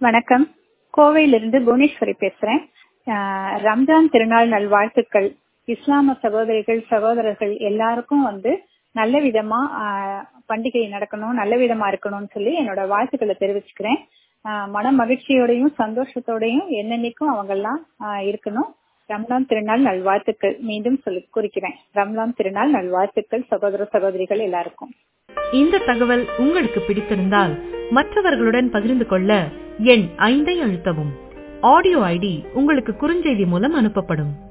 வணக்கம் கோவையிலிருந்து புவனேஸ்வரி பேசுறேன் ஆஹ் ரம்ஜான் திருநாள் நல்வாழ்த்துக்கள் இஸ்லாம சகோதரிகள் சகோதரர்கள் எல்லாருக்கும் வந்து நல்ல விதமா ஆஹ் பண்டிகை நடக்கணும் நல்ல விதமா இருக்கணும்னு சொல்லி என்னோட வாழ்த்துக்களை தெரிவிச்சுக்கிறேன் ஆஹ் மன மகிழ்ச்சியோடையும் சந்தோஷத்தோடையும் என்னென்னைக்கும் அவங்க எல்லாம் ஆஹ் இருக்கணும் ரம்லான் திருநாள் நல்வாழ்த்துக்கள் மீண்டும் சொல்லி குறிக்கிறேன் ரம்லான் திருநாள் நல்வாழ்த்துக்கள் சகோதர சகோதரிகள் எல்லாருக்கும் இந்த தகவல் உங்களுக்கு பிடித்திருந்தால் மற்றவர்களுடன் பகிர்ந்து கொள்ள எண் ஐந்தை அழுத்தவும் ஆடியோ ஐடி உங்களுக்கு குறுஞ்செய்தி மூலம் அனுப்பப்படும்